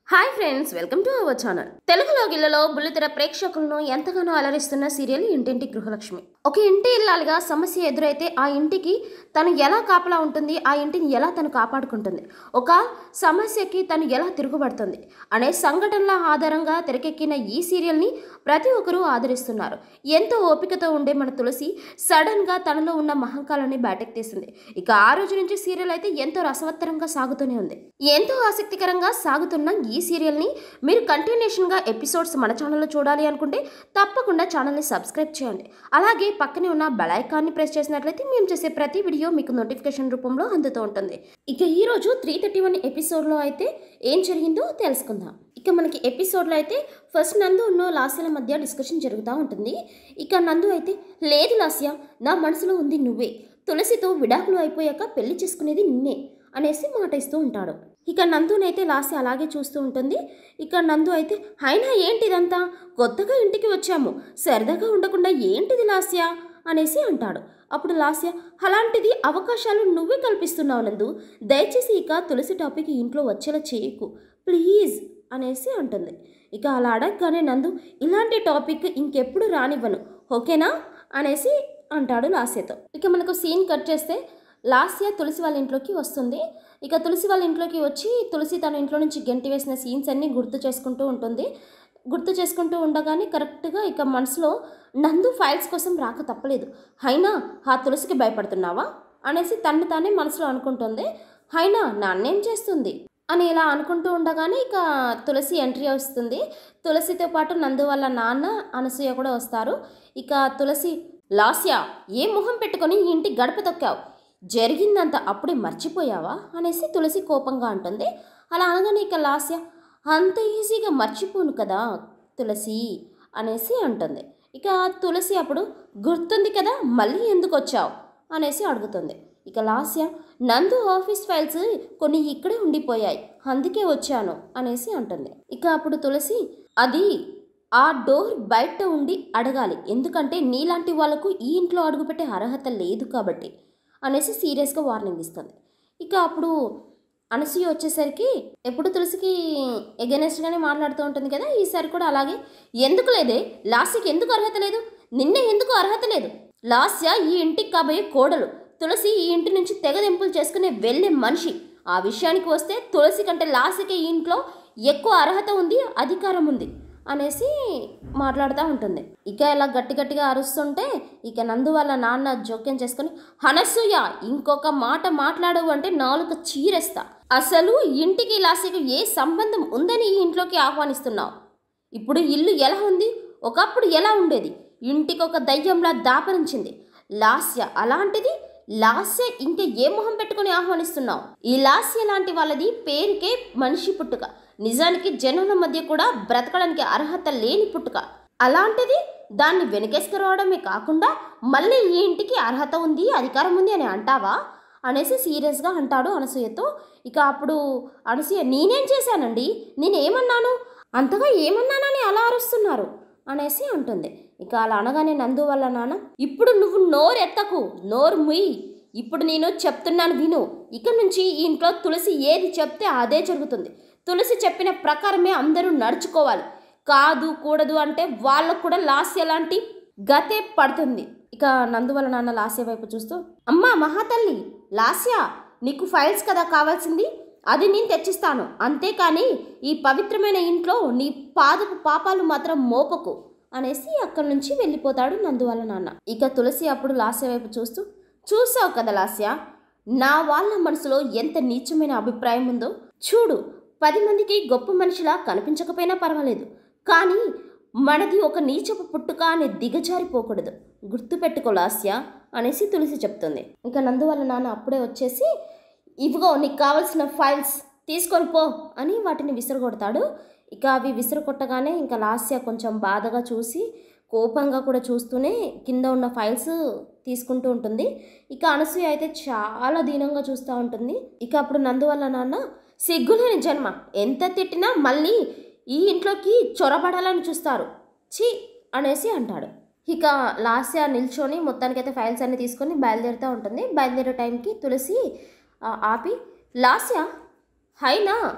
hi friends welcome to our channel తెలుగులో గిల్లలో బుల్లితెర ప్రేక్షకులను ఎంతగానో అలరిస్తున్న సీరియల్ ఇంటింటి గృహలక్ష్మి ఒక ఇంటి ఇల్లాలుగా సమస్య ఎదురైతే ఆ ఇంటికి తను ఎలా కాపలా ఉంటుంది ఆ ఇంటిని ఎలా తను కాపాడుకుంటుంది ఒక సమస్యకి తను ఎలా తిరుగుబడుతుంది అనే సంఘటనల ఆధారంగా తెరకెక్కిన ఈ సీరియల్ని ప్రతి ఒక్కరూ ఆదరిస్తున్నారు ఎంతో ఓపికతో ఉండే మన తులసి సడన్గా తనలో ఉన్న మహంకాలాన్ని బయటకు తీసింది ఇక ఆ రోజు నుంచి సీరియల్ అయితే ఎంతో రసవత్తరంగా సాగుతూనే ఉంది ఎంతో ఆసక్తికరంగా సాగుతున్న ఈ సీరియల్ని మీరు కంటిన్యూషన్గా ఎపిసోడ్స్ మన ఛానల్లో చూడాలి అనుకుంటే తప్పకుండా ఛానల్ని సబ్స్క్రైబ్ చేయండి అలాగే పక్కనే ఉన్న బెల్ ఐకాన్ని ప్రెస్ చేసినట్లయితే మేము చేసే ప్రతి వీడియో మీకు నోటిఫికేషన్ రూపంలో అందుతూ ఉంటుంది ఇక ఈ రోజు త్రీ థర్టీ వన్ ఎపిసోడ్లో అయితే ఏం జరిగిందో తెలుసుకుందాం ఇక మనకి ఎపిసోడ్లో అయితే ఫస్ట్ నందు ఉన్న లాస్యాల మధ్య డిస్కషన్ జరుగుతూ ఉంటుంది ఇక నందు అయితే లేదు లాస్య నా మనసులో ఉంది నువ్వే తులసితో విడాకులు అయిపోయాక పెళ్లి చేసుకునేది నిన్నే అనేసి మాట ఇస్తూ ఉంటాడు ఇక నందునైతే లాస్య అలాగే చూస్తూ ఉంటుంది ఇక నందు అయితే అయినా ఏంటిదంతా కొత్తగా ఇంటికి వచ్చాము సరదాగా ఉండకుండా ఏంటిది లాస్య అనేసి అంటాడు అప్పుడు లాస్య అలాంటిది అవకాశాలు నువ్వే కల్పిస్తున్నావు నందు దయచేసి ఇక తులసి టాపిక్ ఇంట్లో వచ్చేలా చేయకు ప్లీజ్ అనేసి అంటుంది ఇక అలా అడగగానే నందు ఇలాంటి టాపిక్ ఇంకెప్పుడు రానివ్వను ఓకేనా అనేసి అంటాడు లాస్యతో ఇక మనకు సీన్ కట్ చేస్తే లాస్య తులసి వాళ్ళ ఇంట్లోకి వస్తుంది ఇక తులసి వాళ్ళ ఇంట్లోకి వచ్చి తులసి తన ఇంట్లో నుంచి గెంటి వేసిన సీన్స్ అన్నీ గుర్తు చేసుకుంటూ ఉంటుంది గుర్తు చేసుకుంటూ ఉండగానే కరెక్ట్గా ఇక మనసులో నందు ఫైల్స్ కోసం రాక తప్పలేదు అయినా ఆ తులసికి భయపడుతున్నావా అనేసి తను తానే మనసులో అనుకుంటుంది అయినా నాన్నేం చేస్తుంది అని ఇలా అనుకుంటూ ఉండగానే ఇక తులసి ఎంట్రీ వస్తుంది తులసితో పాటు నందు వాళ్ళ నాన్న అనసూయ కూడా వస్తారు ఇక తులసి లాస్యా ఏ మొహం పెట్టుకొని ఈ ఇంటి గడప తొక్కావు జరిగిందంత అప్పుడే మర్చిపోయావా అనేసి తులసి కోపంగా అంటుంది అలా అనగానే ఇక లాస్య అంత ఈజీగా మర్చిపోను కదా తులసి అనేసి అంటుంది ఇక తులసి అప్పుడు గుర్తుంది కదా మళ్ళీ ఎందుకు వచ్చావు అనేసి అడుగుతుంది ఇక లాస్య నందు ఆఫీస్ ఫైల్స్ కొన్ని ఇక్కడే ఉండిపోయాయి అందుకే వచ్చాను అనేసి అంటుంది ఇక అప్పుడు తులసి అది ఆ డోర్ బయట ఉండి అడగాలి ఎందుకంటే నీలాంటి వాళ్ళకు ఈ ఇంట్లో అడుగుపెట్టే అర్హత లేదు కాబట్టి అనేసి సీరియస్గా వార్నింగ్ ఇస్తుంది ఇక అప్పుడు అనసూయ వచ్చేసరికి ఎప్పుడు తులసికి ఎగెనెస్ట్గానే మాట్లాడుతూ ఉంటుంది కదా ఈసారి కూడా అలాగే ఎందుకు లేదే లాస్యకి ఎందుకు అర్హత లేదు నిన్నే ఎందుకు అర్హత లేదు లాస్య ఈ ఇంటికి కాబోయే కోడలు తులసి ఈ ఇంటి నుంచి తెగదెంపులు చేసుకునే వెళ్ళే మనిషి ఆ విషయానికి వస్తే తులసి కంటే లాస్యకి ఈ ఇంట్లో ఎక్కువ అర్హత ఉంది అధికారం ఉంది అనేసి మాట్లాడుతూ ఉంటుంది ఇక ఇలా గట్టి గట్టిగా అరుస్తుంటే ఇక నందు వాళ్ళ నాన్న జోక్యం చేసుకొని హనసూయ ఇంకొక మాట మాట్లాడవు అంటే నాలుగు చీరేస్తా అసలు ఇంటికి లాస్యకు ఏ సంబంధం ఉందని ఈ ఇంట్లోకి ఆహ్వానిస్తున్నావు ఇప్పుడు ఇల్లు ఎలా ఉంది ఒకప్పుడు ఎలా ఉండేది ఇంటికి ఒక దయ్యంలా దాపరించింది లాస్య అలాంటిది లాస్య ఇంకా ఏ మొహం పెట్టుకుని ఆహ్వానిస్తున్నావు ఈ లాస్య లాంటి వాళ్ళది పేరుకే మనిషి పుట్టుక నిజానికి జనుల మధ్య కూడా బ్రతకడానికి అర్హత లేని పుట్టుక అలాంటిది దాన్ని వెనకేసుకురావడమే కాకుండా మళ్ళీ ఈ ఇంటికి అర్హత ఉంది అధికారం ఉంది అని అంటావా అనేసి సీరియస్గా అంటాడు అనసూయతో ఇక అప్పుడు అనసూయ నేనేం చేశానండి నేనేమన్నాను అంతగా ఏమన్నానని అలా అరుస్తున్నారు అనేసి అంటుంది ఇక అలా అనగానే నందు వల్ల నాన్న ఇప్పుడు నువ్వు నోరు ఎత్తకు నోరు ముయ్యి ఇప్పుడు నేను చెప్తున్నాను విను ఇక నుంచి ఈ ఇంట్లో తులసి ఏది చెప్తే అదే జరుగుతుంది తులసి చెప్పిన ప్రకారమే అందరూ నడుచుకోవాలి కాదు కూడదు అంటే వాళ్ళకు కూడా లాస్య లాంటి గతే పడుతుంది ఇక నందువల్ల నాన్న లాస్య వైపు చూస్తూ అమ్మా మహాతల్లి లాస్య నీకు ఫైల్స్ కదా కావాల్సింది అది నేను తెచ్చిస్తాను అంతేకాని ఈ పవిత్రమైన ఇంట్లో నీ పాదపు పాపాలు మాత్రం మోపకు అనేసి అక్కడి నుంచి వెళ్ళిపోతాడు నందువల్ల నాన్న ఇక తులసి అప్పుడు లాస్య వైపు చూస్తూ చూసావు కదా లాస్య నా వాళ్ళ మనసులో ఎంత నీచమైన అభిప్రాయం ఉందో చూడు పది మందికి గొప్ప మనిషిలా కనిపించకపోయినా పర్వాలేదు కానీ మనది ఒక నీచపు పుట్టుక అనే దిగజారిపోకూడదు గుర్తుపెట్టుకో లాస్య అనేసి తులసి చెప్తుంది ఇంకా నందు వాళ్ళ నాన్న అప్పుడే వచ్చేసి ఇవిగో నీకు కావాల్సిన ఫైల్స్ తీసుకొని పో అని వాటిని విసిరగొడతాడు ఇక అవి విసిరగొట్టగానే ఇంకా లాస్య కొంచెం బాధగా చూసి కోపంగా కూడా చూస్తూనే కింద ఉన్న ఫైల్స్ తీసుకుంటూ ఉంటుంది ఇక అనసూయ అయితే చాలా దీనంగా చూస్తూ ఉంటుంది ఇక అప్పుడు నందు వాళ్ళ నాన్న సిగ్గులేని జన్మ ఎంత తిట్టినా మళ్ళీ ఈ ఇంట్లోకి చొరబడాలని చూస్తారు ఛీ అనేసి అంటాడు ఇక లాస్య నిల్చొని మొత్తానికైతే ఫైల్స్ అన్ని తీసుకొని బయలుదేరుతూ ఉంటుంది బయలుదేరే టైంకి తులసి ఆ, ఆపి లాస్య హైనా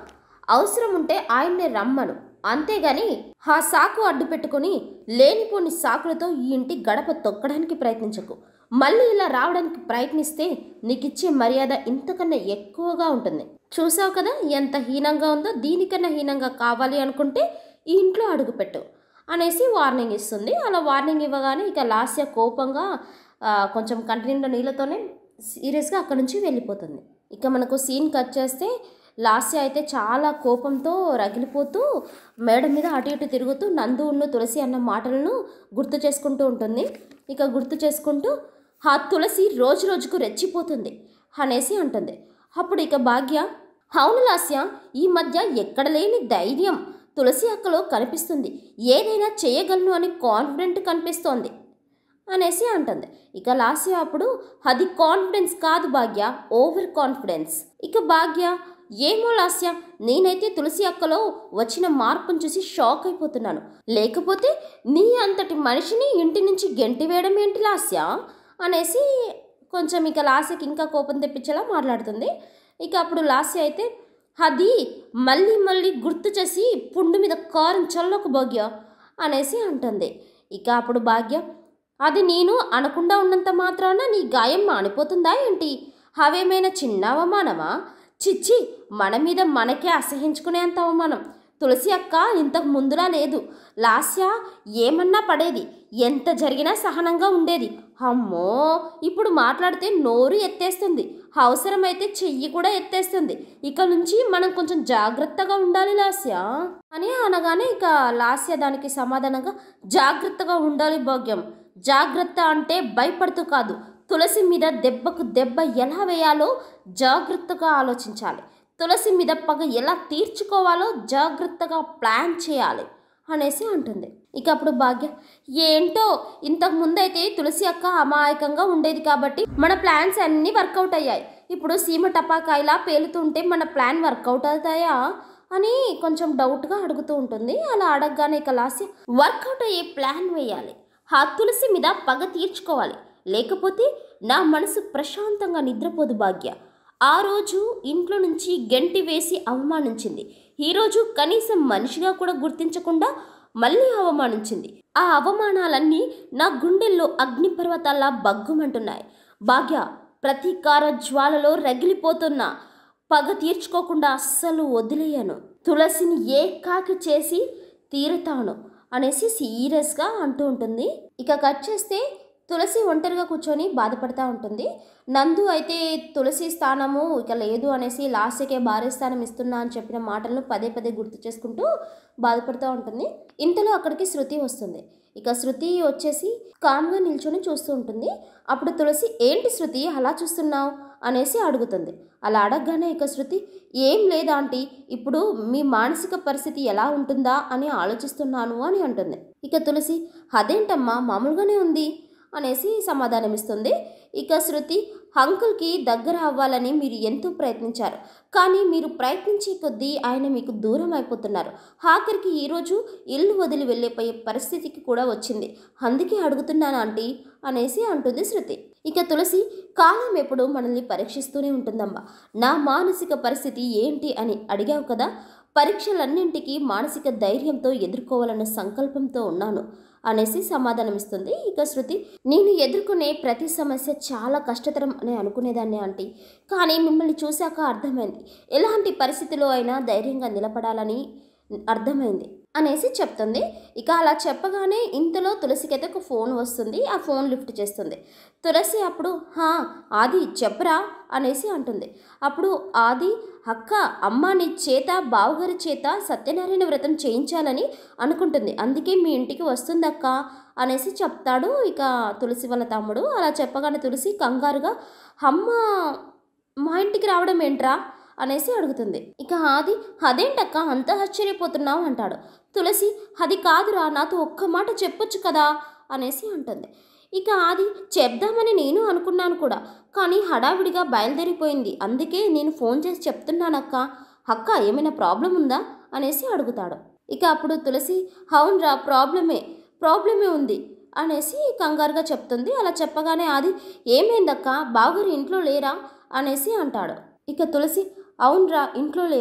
అవసరం ఉంటే ఆయన్నే రమ్మను అంతేగాని ఆ సాకు అడ్డు పెట్టుకొని లేనిపోని సాకులతో ఈ ఇంటి గడప తొక్కడానికి ప్రయత్నించకు మళ్ళీ ఇలా రావడానికి ప్రయత్నిస్తే నీకిచ్చే మర్యాద ఇంతకన్నా ఎక్కువగా ఉంటుంది చూసావు కదా ఎంత హీనంగా ఉందో దీనికన్నా హీనంగా కావాలి అనుకుంటే ఈ ఇంట్లో అడుగుపెట్టు అనేసి వార్నింగ్ ఇస్తుంది అలా వార్నింగ్ ఇవ్వగానే ఇక లాస్య కోపంగా ఆ, కొంచెం కంటి నిండా నీళ్ళతోనే సీరియస్గా అక్కడి నుంచి వెళ్ళిపోతుంది ఇక మనకు సీన్ కట్ చేస్తే లాస్య అయితే చాలా కోపంతో రగిలిపోతూ మేడ మీద అటు ఇటు తిరుగుతూ నందు ఉన్ను తులసి అన్న మాటలను గుర్తు చేసుకుంటూ ఉంటుంది ఇక గుర్తు చేసుకుంటూ ఆ తులసి రోజు రోజుకు రెచ్చిపోతుంది అనేసి అంటుంది అప్పుడు ఇక భాగ్య అవును లాస్య ఈ మధ్య ఎక్కడ లేని ధైర్యం తులసి అక్కలో కనిపిస్తుంది ఏదైనా చేయగలను అని కాన్ఫిడెంట్ కనిపిస్తోంది అనేసి అంటుంది ఇక లాస్య అప్పుడు అది కాన్ఫిడెన్స్ కాదు భాగ్య ఓవర్ కాన్ఫిడెన్స్ ఇక భాగ్య ఏమో లాస్య నేనైతే తులసి అక్కలో వచ్చిన మార్పును చూసి షాక్ అయిపోతున్నాను లేకపోతే నీ అంతటి మనిషిని ఇంటి నుంచి గెంటి వేయడం ఏంటి లాస్య అనేసి కొంచెం ఇక లాస్యకి ఇంకా కోపం తెప్పించేలా మాట్లాడుతుంది ఇక అప్పుడు లాస్య అయితే అది మళ్ళీ మళ్ళీ గుర్తు చేసి పుండు మీద కారం చల్లకు భాగ్య అనేసి అంటుంది ఇక అప్పుడు భాగ్య అది నేను అనకుండా ఉన్నంత మాత్రాన నీ గాయం మానిపోతుందా ఏంటి అవేమైనా చిన్న అవమానమా చిచ్చి మన మీద మనకే అసహించుకునేంత అవమానం తులసి అక్క ఇంతకు ముందులా లేదు లాస్య ఏమన్నా పడేది ఎంత జరిగినా సహనంగా ఉండేది అమ్మో ఇప్పుడు మాట్లాడితే నోరు ఎత్తేస్తుంది అవసరమైతే చెయ్యి కూడా ఎత్తేస్తుంది ఇక నుంచి మనం కొంచెం జాగ్రత్తగా ఉండాలి లాస్య అని అనగానే ఇక లాస్య దానికి సమాధానంగా జాగ్రత్తగా ఉండాలి భాగ్యం జాగ్రత్త అంటే భయపడుతూ కాదు తులసి మీద దెబ్బకు దెబ్బ ఎలా వేయాలో జాగ్రత్తగా ఆలోచించాలి తులసి మీద పగ ఎలా తీర్చుకోవాలో జాగ్రత్తగా ప్లాన్ చేయాలి అనేసి అంటుంది ఇక అప్పుడు భాగ్య ఏంటో ఇంతకు ముందైతే తులసి అక్క అమాయకంగా ఉండేది కాబట్టి మన ప్లాన్స్ అన్నీ వర్కౌట్ అయ్యాయి ఇప్పుడు సీమ టపాకాయలా పేలుతుంటే మన ప్లాన్ వర్కౌట్ అవుతాయా అని కొంచెం డౌట్గా అడుగుతూ ఉంటుంది అలా అడగగానే ఇక లాస్య వర్కౌట్ అయ్యే ప్లాన్ వేయాలి ఆ తులసి మీద పగ తీర్చుకోవాలి లేకపోతే నా మనసు ప్రశాంతంగా నిద్రపోదు భాగ్య ఆ రోజు ఇంట్లో నుంచి గెంటి వేసి అవమానించింది ఈరోజు కనీసం మనిషిగా కూడా గుర్తించకుండా మళ్ళీ అవమానించింది ఆ అవమానాలన్నీ నా గుండెల్లో అగ్నిపర్వతాల్లా బగ్గుమంటున్నాయి భాగ్య ప్రతీకార జ్వాలలో రగిలిపోతున్న పగ తీర్చుకోకుండా అస్సలు వదిలేయను తులసిని ఏకాకి చేసి తీరుతాను అనేసి సీరియస్గా అంటూ ఉంటుంది ఇక కట్ చేస్తే తులసి ఒంటరిగా కూర్చొని బాధపడతా ఉంటుంది నందు అయితే తులసి స్థానము ఇక లేదు అనేసి లాస్ట్కే భార్య స్థానం ఇస్తున్నా అని చెప్పిన మాటలను పదే పదే గుర్తు చేసుకుంటూ బాధపడుతూ ఉంటుంది ఇంతలో అక్కడికి శృతి వస్తుంది ఇక శృతి వచ్చేసి కామ్గా నిల్చొని చూస్తూ ఉంటుంది అప్పుడు తులసి ఏంటి శృతి అలా చూస్తున్నావు అనేసి అడుగుతుంది అలా అడగగానే ఇక శృతి ఏం లేదా ఆంటీ ఇప్పుడు మీ మానసిక పరిస్థితి ఎలా ఉంటుందా అని ఆలోచిస్తున్నాను అని అంటుంది ఇక తులసి అదేంటమ్మా మామూలుగానే ఉంది అనేసి సమాధానమిస్తుంది ఇక శృతి అంకుల్కి దగ్గర అవ్వాలని మీరు ఎంతో ప్రయత్నించారు కానీ మీరు ప్రయత్నించే కొద్దీ ఆయన మీకు దూరం అయిపోతున్నారు ఆఖరికి ఈరోజు ఇల్లు వదిలి వెళ్ళిపోయే పరిస్థితికి కూడా వచ్చింది అందుకే అడుగుతున్నాను ఆంటీ అనేసి అంటుంది శృతి ఇక తులసి కాలం ఎప్పుడు మనల్ని పరీక్షిస్తూనే ఉంటుందమ్మా నా మానసిక పరిస్థితి ఏంటి అని అడిగావు కదా పరీక్షలన్నింటికీ మానసిక ధైర్యంతో ఎదుర్కోవాలన్న సంకల్పంతో ఉన్నాను అనేసి సమాధానమిస్తుంది ఇక శృతి నేను ఎదుర్కొనే ప్రతి సమస్య చాలా కష్టతరం అని అనుకునేదాన్ని ఆంటీ కానీ మిమ్మల్ని చూశాక అర్థమైంది ఎలాంటి పరిస్థితిలో అయినా ధైర్యంగా నిలబడాలని అర్థమైంది అనేసి చెప్తుంది ఇక అలా చెప్పగానే ఇంతలో తులసికైతే ఒక ఫోన్ వస్తుంది ఆ ఫోన్ లిఫ్ట్ చేస్తుంది తులసి అప్పుడు హా ఆది చెప్పరా అనేసి అంటుంది అప్పుడు ఆది అక్క అమ్మ నీ చేత బావగారి చేత సత్యనారాయణ వ్రతం చేయించాలని అనుకుంటుంది అందుకే మీ ఇంటికి వస్తుందక్క అనేసి చెప్తాడు ఇక తులసి వాళ్ళ తమ్ముడు అలా చెప్పగానే తులసి కంగారుగా అమ్మ మా ఇంటికి రావడం ఏంట్రా అనేసి అడుగుతుంది ఇక ఆది అదేంటక్క అంత ఆశ్చర్యపోతున్నావు అంటాడు తులసి అది కాదురా నాతో ఒక్క మాట చెప్పొచ్చు కదా అనేసి అంటుంది ఇక ఆది చెప్దామని నేను అనుకున్నాను కూడా కానీ హడావిడిగా బయలుదేరిపోయింది అందుకే నేను ఫోన్ చేసి చెప్తున్నానక్క అక్క ఏమైనా ప్రాబ్లం ఉందా అనేసి అడుగుతాడు ఇక అప్పుడు తులసి అవునరా ప్రాబ్లమే ప్రాబ్లమే ఉంది అనేసి కంగారుగా చెప్తుంది అలా చెప్పగానే ఆది ఏమైందక్క బావగారు ఇంట్లో లేరా అనేసి అంటాడు ఇక తులసి అవునరా ఇంట్లో లేరు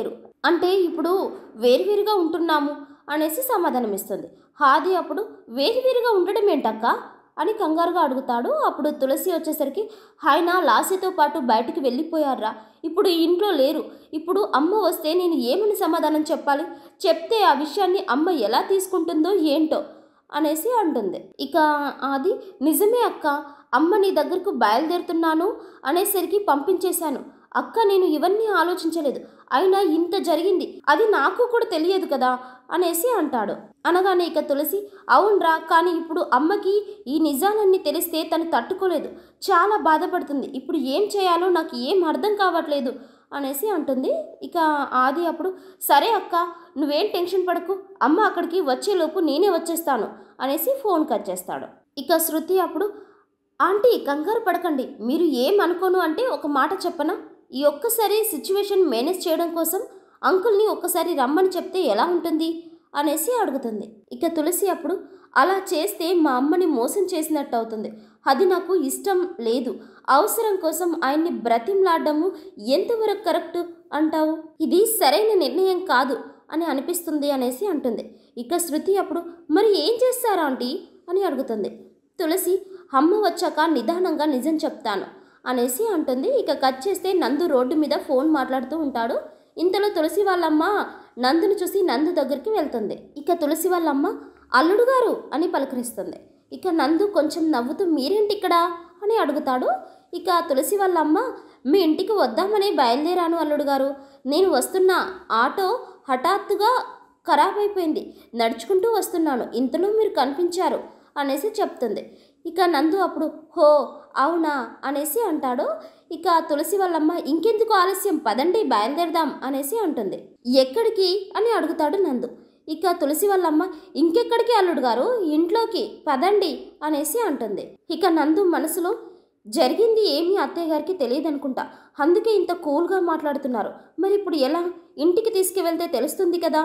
అంటే ఇప్పుడు వేరువేరుగా ఉంటున్నాము అనేసి సమాధానం ఇస్తుంది హాది అప్పుడు వేరువేరుగా ఉండడం ఏంటక్క అని కంగారుగా అడుగుతాడు అప్పుడు తులసి వచ్చేసరికి ఆయన లాసీతో పాటు బయటికి వెళ్ళిపోయారా ఇప్పుడు ఇంట్లో లేరు ఇప్పుడు అమ్మ వస్తే నేను ఏమని సమాధానం చెప్పాలి చెప్తే ఆ విషయాన్ని అమ్మ ఎలా తీసుకుంటుందో ఏంటో అనేసి అంటుంది ఇక అది నిజమే అక్క అమ్మ నీ దగ్గరకు బయలుదేరుతున్నాను అనేసరికి పంపించేశాను అక్క నేను ఇవన్నీ ఆలోచించలేదు అయినా ఇంత జరిగింది అది నాకు కూడా తెలియదు కదా అనేసి అంటాడు అనగానే ఇక తులసి అవునరా కానీ ఇప్పుడు అమ్మకి ఈ నిజాలన్నీ తెలిస్తే తను తట్టుకోలేదు చాలా బాధపడుతుంది ఇప్పుడు ఏం చేయాలో నాకు ఏం అర్థం కావట్లేదు అనేసి అంటుంది ఇక ఆది అప్పుడు సరే అక్క నువ్వేం టెన్షన్ పడకు అమ్మ అక్కడికి వచ్చేలోపు నేనే వచ్చేస్తాను అనేసి ఫోన్ కట్ చేస్తాడు ఇక శృతి అప్పుడు ఆంటీ కంగారు పడకండి మీరు ఏం అనుకోను అంటే ఒక మాట చెప్పనా ఈ ఒక్కసారి సిచ్యువేషన్ మేనేజ్ చేయడం కోసం అంకుల్ని ఒక్కసారి రమ్మని చెప్తే ఎలా ఉంటుంది అనేసి అడుగుతుంది ఇక తులసి అప్పుడు అలా చేస్తే మా అమ్మని మోసం చేసినట్టు అవుతుంది అది నాకు ఇష్టం లేదు అవసరం కోసం ఆయన్ని బ్రతిమ్లాడము ఎంతవరకు కరెక్ట్ అంటావు ఇది సరైన నిర్ణయం కాదు అని అనిపిస్తుంది అనేసి అంటుంది ఇక శృతి అప్పుడు మరి ఏం చేస్తారా ఆంటీ అని అడుగుతుంది తులసి అమ్మ వచ్చాక నిదానంగా నిజం చెప్తాను అనేసి అంటుంది ఇక కట్ చేస్తే నందు రోడ్డు మీద ఫోన్ మాట్లాడుతూ ఉంటాడు ఇంతలో తులసి వాళ్ళమ్మ నందుని చూసి నందు దగ్గరికి వెళ్తుంది ఇక తులసి వాళ్ళమ్మ అల్లుడు గారు అని పలకరిస్తుంది ఇక నందు కొంచెం నవ్వుతూ మీరేంటి ఇక్కడ అని అడుగుతాడు ఇక తులసి వాళ్ళమ్మ మీ ఇంటికి వద్దామని బయలుదేరాను అల్లుడు గారు నేను వస్తున్న ఆటో హఠాత్తుగా ఖరాబ్ అయిపోయింది నడుచుకుంటూ వస్తున్నాను ఇంతలో మీరు కనిపించారు అనేసి చెప్తుంది ఇక నందు అప్పుడు హో అవునా అనేసి అంటాడు ఇక తులసి వాళ్ళమ్మ ఇంకెందుకు ఆలస్యం పదండి బయలుదేరదాం అనేసి అంటుంది ఎక్కడికి అని అడుగుతాడు నందు ఇక తులసి వాళ్ళమ్మ ఇంకెక్కడికి అల్లుడు గారు ఇంట్లోకి పదండి అనేసి అంటుంది ఇక నందు మనసులో జరిగింది ఏమీ అత్తయ్య గారికి తెలియదు అనుకుంటా అందుకే ఇంత కూల్గా మాట్లాడుతున్నారు మరి ఇప్పుడు ఎలా ఇంటికి తీసుకువెళ్తే తెలుస్తుంది కదా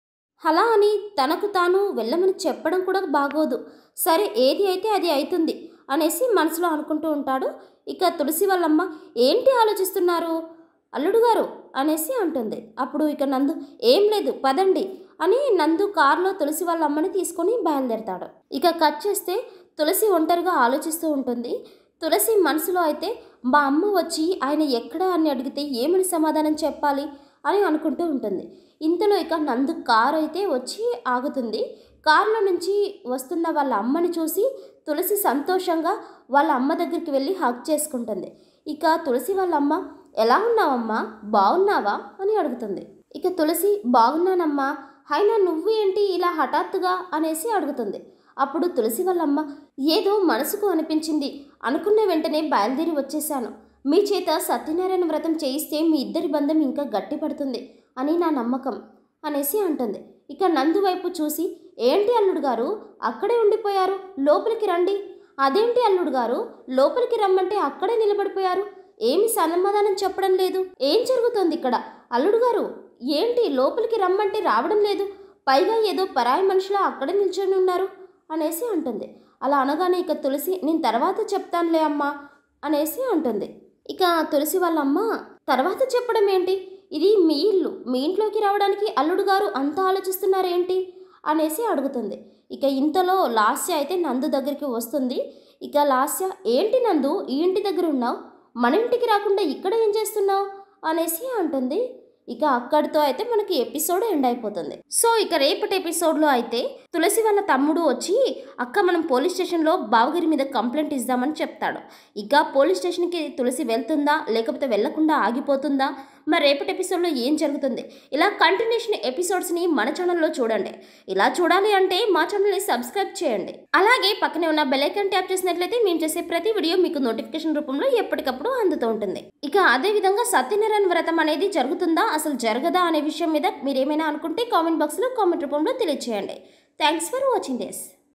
అలా అని తనకు తాను వెళ్ళమని చెప్పడం కూడా బాగోదు సరే ఏది అయితే అది అవుతుంది అనేసి మనసులో అనుకుంటూ ఉంటాడు ఇక తులసి వాళ్ళమ్మ ఏంటి ఆలోచిస్తున్నారు అల్లుడు గారు అనేసి అంటుంది అప్పుడు ఇక నందు ఏం లేదు పదండి అని నందు కారులో తులసి వాళ్ళ అమ్మని తీసుకొని బయలుదేరతాడు ఇక కట్ చేస్తే తులసి ఒంటరిగా ఆలోచిస్తూ ఉంటుంది తులసి మనసులో అయితే మా అమ్మ వచ్చి ఆయన ఎక్కడా అని అడిగితే ఏమని సమాధానం చెప్పాలి అని అనుకుంటూ ఉంటుంది ఇంతలో ఇక నందు కారు అయితే వచ్చి ఆగుతుంది కారులో నుంచి వస్తున్న వాళ్ళ అమ్మని చూసి తులసి సంతోషంగా వాళ్ళ అమ్మ దగ్గరికి వెళ్ళి హక్ చేసుకుంటుంది ఇక తులసి వాళ్ళ అమ్మ ఎలా ఉన్నావమ్మా బాగున్నావా అని అడుగుతుంది ఇక తులసి బాగున్నానమ్మా అయినా నువ్వు ఏంటి ఇలా హఠాత్తుగా అనేసి అడుగుతుంది అప్పుడు తులసి వాళ్ళమ్మ ఏదో మనసుకు అనిపించింది అనుకున్న వెంటనే బయలుదేరి వచ్చేశాను మీ చేత సత్యనారాయణ వ్రతం చేయిస్తే మీ ఇద్దరి బంధం ఇంకా గట్టిపడుతుంది అని నా నమ్మకం అనేసి అంటుంది ఇక నందు వైపు చూసి ఏంటి అల్లుడు గారు అక్కడే ఉండిపోయారు లోపలికి రండి అదేంటి అల్లుడు గారు లోపలికి రమ్మంటే అక్కడే నిలబడిపోయారు ఏమి సమాధానం చెప్పడం లేదు ఏం జరుగుతోంది ఇక్కడ అల్లుడు గారు ఏంటి లోపలికి రమ్మంటే రావడం లేదు పైగా ఏదో పరాయి మనుషులా అక్కడే నిల్చొని ఉన్నారు అనేసి అంటుంది అలా అనగానే ఇక తులసి నేను తర్వాత చెప్తానులే అమ్మా అనేసి అంటుంది ఇక తులసి వాళ్ళ అమ్మ తర్వాత చెప్పడం ఏంటి ఇది మీ ఇల్లు మీ ఇంట్లోకి రావడానికి అల్లుడు గారు అంత ఆలోచిస్తున్నారేంటి అనేసి అడుగుతుంది ఇక ఇంతలో లాస్య అయితే నందు దగ్గరికి వస్తుంది ఇక లాస్య ఏంటి నందు ఈ ఇంటి దగ్గర ఉన్నావు మన ఇంటికి రాకుండా ఇక్కడ ఏం చేస్తున్నావు అనేసి అంటుంది ఇక అక్కడితో అయితే మనకి ఎపిసోడ్ ఎండ్ అయిపోతుంది సో ఇక రేపటి ఎపిసోడ్లో అయితే తులసి వాళ్ళ తమ్ముడు వచ్చి అక్క మనం పోలీస్ స్టేషన్లో బావగిరి మీద కంప్లైంట్ ఇద్దామని చెప్తాడు ఇక పోలీస్ స్టేషన్కి తులసి వెళ్తుందా లేకపోతే వెళ్లకుండా ఆగిపోతుందా మరి రేపటి ఎపిసోడ్లో ఏం జరుగుతుంది ఇలా కంటిన్యూషన్ ఎపిసోడ్స్ని మన ఛానల్లో చూడండి ఇలా చూడాలి అంటే మా ఛానల్ని సబ్స్క్రైబ్ చేయండి అలాగే పక్కనే ఉన్న బెల్ ఐకాన్ ట్యాప్ చేసినట్లయితే మేము చేసే ప్రతి వీడియో మీకు నోటిఫికేషన్ రూపంలో ఎప్పటికప్పుడు అందుతూ ఉంటుంది ఇక అదే విధంగా సత్యనారాయణ వ్రతం అనేది జరుగుతుందా అసలు జరగదా అనే విషయం మీద మీరు ఏమైనా అనుకుంటే కామెంట్ బాక్స్లో కామెంట్ రూపంలో తెలియజేయండి థ్యాంక్స్ ఫర్ వాచింగ్ దిస్